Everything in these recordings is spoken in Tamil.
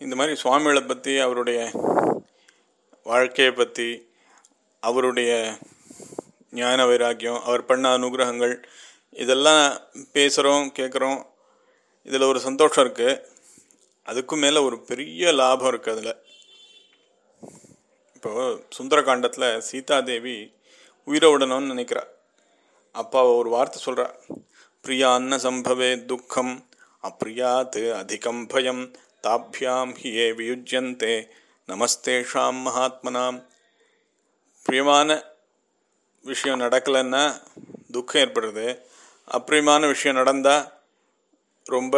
இந்த மாதிரி சுவாமிகளை பற்றி அவருடைய வாழ்க்கையை பற்றி அவருடைய ஞான வைராக்கியம் அவர் பண்ண அனுகிரகங்கள் இதெல்லாம் பேசுகிறோம் கேட்குறோம் இதில் ஒரு சந்தோஷம் இருக்குது அதுக்கும் மேலே ஒரு பெரிய லாபம் இருக்குது அதில் இப்போ சுந்தரகாண்டத்தில் சீதாதேவி உயிரை விடணும்னு நினைக்கிறா அப்பா அவ ஒரு வார்த்தை சொல்கிறா பிரியான்ன சம்பவே துக்கம் அப்ரியாத் அதிகம் பயம் தாபியாம் ஹி ஏ வியுஜ்யந்தே நமஸ்தேஷாம் மகாத்மனாம் பிரியமான விஷயம் நடக்கலைன்னா துக்கம் ஏற்படுறது அப்பிரியமான விஷயம் நடந்தால் ரொம்ப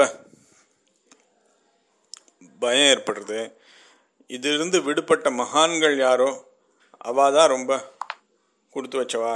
பயம் ஏற்படுறது இதிலிருந்து விடுபட்ட மகான்கள் யாரோ அவா தான் ரொம்ப கொடுத்து வச்சவா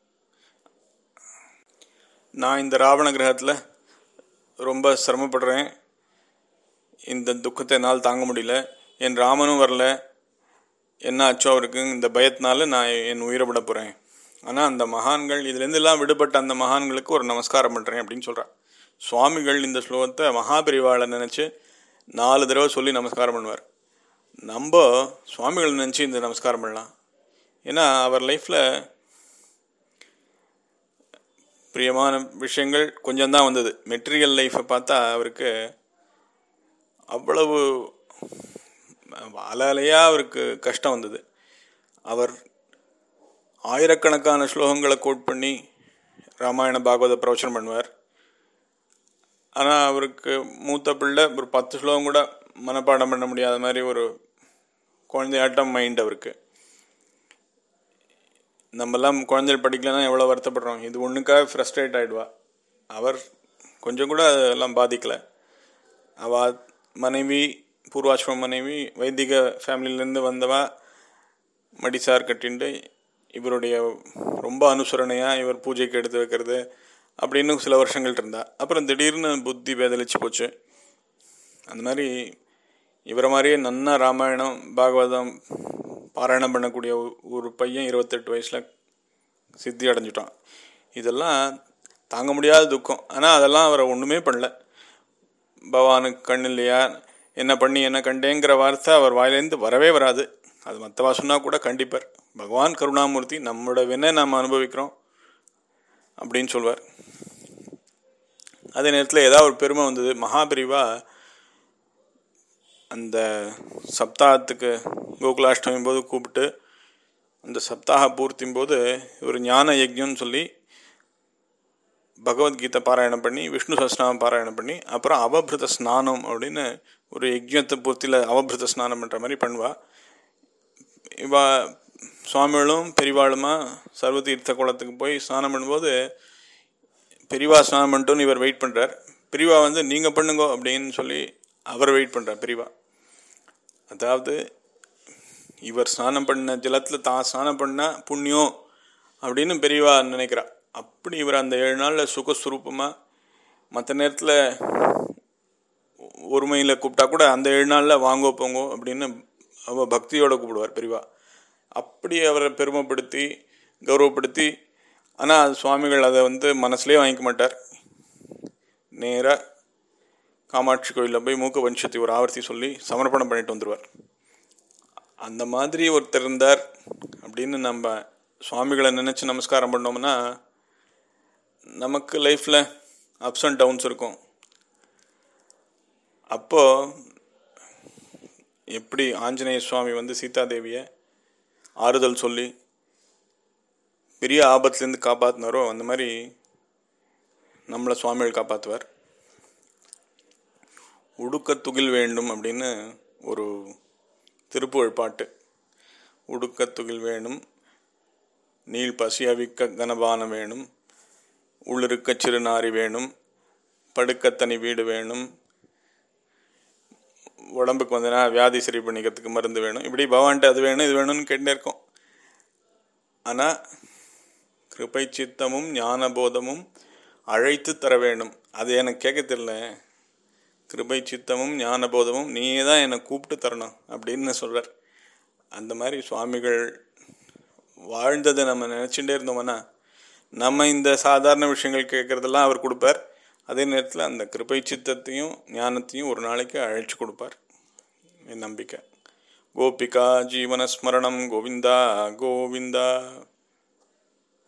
நான் இந்த ராவண கிரகத்தில் ரொம்ப சிரமப்படுறேன் இந்த துக்கத்தை என்னால் தாங்க முடியல என் ராமனும் வரல என்ன ஆச்சோ அவருக்கு இந்த பயத்தினால நான் என் உயிரை விட போகிறேன் ஆனால் அந்த மகான்கள் இதுலேருந்துலாம் விடுபட்ட அந்த மகான்களுக்கு ஒரு நமஸ்காரம் பண்ணுறேன் அப்படின்னு சொல்கிறா சுவாமிகள் இந்த ஸ்லோகத்தை மகாபரிவாளை நினச்சி நாலு தடவை சொல்லி நமஸ்காரம் பண்ணுவார் நம்ம சுவாமிகள் நினச்சி இந்த நமஸ்காரம் பண்ணலாம் ஏன்னா அவர் லைஃப்பில் பிரியமான விஷயங்கள் கொஞ்சம் தான் வந்தது மெட்டீரியல் லைஃப்பை பார்த்தா அவருக்கு அவ்வளவு அலையாக அவருக்கு கஷ்டம் வந்தது அவர் ஆயிரக்கணக்கான ஸ்லோகங்களை கோட் பண்ணி ராமாயண பாகவத பிரவச்சனம் பண்ணுவார் ஆனால் அவருக்கு மூத்த பிள்ளை ஒரு பத்து ஸ்லோகம் கூட மனப்பாடம் பண்ண முடியாத மாதிரி ஒரு குழந்தையாட்டம் மைண்ட் அவருக்கு நம்மெல்லாம் குழந்தைகள் படிக்கலன்னா எவ்வளோ வருத்தப்படுறோம் இது ஒன்றுக்காக ஃப்ரஸ்ட்ரேட் ஆகிடுவா அவர் கொஞ்சம் கூட அதெல்லாம் பாதிக்கலை அவ மனைவி பூர்வாசிரம மனைவி வைதிக ஃபேமிலியிலேருந்து வந்தவா மடிசார் கட்டின்ட்டு இவருடைய ரொம்ப அனுசரணையாக இவர் பூஜைக்கு எடுத்து வைக்கிறது அப்படின்னு சில வருஷங்கள் இருந்தா அப்புறம் திடீர்னு புத்தி பேதலிச்சு போச்சு அந்த மாதிரி இவரை மாதிரியே நன்னா ராமாயணம் பாகவதம் பாராயணம் பண்ணக்கூடிய ஒரு பையன் இருபத்தெட்டு வயசில் சித்தி அடைஞ்சிட்டான் இதெல்லாம் தாங்க முடியாத துக்கம் ஆனால் அதெல்லாம் அவரை ஒன்றுமே பண்ணல பகவானுக்கு கண் இல்லையா என்ன பண்ணி என்ன கண்டேங்கிற வார்த்தை அவர் வாயிலேருந்து வரவே வராது அது மற்றவா சொன்னால் கூட கண்டிப்பார் பகவான் கருணாமூர்த்தி நம்மளோட வினை நாம் அனுபவிக்கிறோம் அப்படின்னு சொல்வார் அதே நேரத்தில் ஏதாவது ஒரு பெருமை வந்தது மகாபிரிவா அந்த சப்தாகத்துக்கு கோகுலாஷ்டமி போது கூப்பிட்டு அந்த சப்தாக பூர்த்தியும் போது ஒரு ஞான யஜ்யம்னு சொல்லி பகவத்கீதை பாராயணம் பண்ணி விஷ்ணு சஸ்நாமம் பாராயணம் பண்ணி அப்புறம் அவபிருத ஸ்நானம் அப்படின்னு ஒரு யஜ்யத்தை பூர்த்தியில் அவபிருத ஸ்நானம் பண்ணுற மாதிரி பண்ணுவா இவா சுவாமிகளும் பெரிவாளுமா சர்வதீர்த்த குளத்துக்கு போய் ஸ்நானம் பண்ணும்போது பெரிவா ஸ்நானம் பண்ணிட்டோன்னு இவர் வெயிட் பண்ணுறார் பெரிவா வந்து நீங்கள் பண்ணுங்க அப்படின்னு சொல்லி அவர் வெயிட் பண்ணுறார் பெரிவா அதாவது இவர் ஸ்நானம் பண்ண ஜலத்தில் தான் ஸ்நானம் பண்ணால் புண்ணியம் அப்படின்னு பெரியவா நினைக்கிறா அப்படி இவர் அந்த ஏழு நாளில் சுகஸ்வரூபமாக மற்ற நேரத்தில் ஒருமையில் கூப்பிட்டா கூட அந்த ஏழு நாளில் வாங்கோ போங்கோ அப்படின்னு அவ பக்தியோட கூப்பிடுவார் பெரியவா அப்படி அவரை பெருமைப்படுத்தி கௌரவப்படுத்தி ஆனால் சுவாமிகள் அதை வந்து மனசுலேயே வாங்கிக்க மாட்டார் நேராக காமாட்சி கோயிலில் போய் மூக்க வம்சத்தை ஒரு ஆவர்த்தி சொல்லி சமர்ப்பணம் பண்ணிட்டு வந்துடுவார் அந்த மாதிரி ஒருத்தர் இருந்தார் அப்படின்னு நம்ம சுவாமிகளை நினச்சி நமஸ்காரம் பண்ணோம்னா நமக்கு லைஃப்பில் அப்ஸ் அண்ட் டவுன்ஸ் இருக்கும் அப்போது எப்படி ஆஞ்சநேய சுவாமி வந்து சீதாதேவியை ஆறுதல் சொல்லி பெரிய ஆபத்துலேருந்து காப்பாற்றினாரோ அந்த மாதிரி நம்மளை சுவாமிகள் காப்பாற்றுவார் உடுக்க துகில் வேண்டும் அப்படின்னு ஒரு திருப்புகழ் பாட்டு உடுக்க துகில் வேணும் நீள் பசியவிக்க கனபானம் வேணும் உள்ளிருக்க சிறுநாரி வேணும் படுக்கத்தனி வீடு வேணும் உடம்புக்கு வந்தனா வியாதி சரி பண்ணிக்கிறதுக்கு மருந்து வேணும் இப்படி பவான்ட்டு அது வேணும் இது வேணும்னு கேட்டுட்டே இருக்கோம் ஆனால் கிருபை சித்தமும் ஞானபோதமும் அழைத்து தர வேண்டும் அது எனக்கு கேட்க தெரியல கிருபை சித்தமும் ஞானபோதமும் நீயே தான் என்னை கூப்பிட்டு தரணும் அப்படின்னு சொல்கிறார் அந்த மாதிரி சுவாமிகள் வாழ்ந்ததை நம்ம நினச்சிட்டே இருந்தோம்னா நம்ம இந்த சாதாரண விஷயங்கள் கேட்குறதெல்லாம் அவர் கொடுப்பார் அதே நேரத்தில் அந்த கிருபை சித்தத்தையும் ஞானத்தையும் ஒரு நாளைக்கு அழைச்சி கொடுப்பார் என் நம்பிக்கை கோபிகா ஜீவனஸ்மரணம் கோவிந்தா கோவிந்தா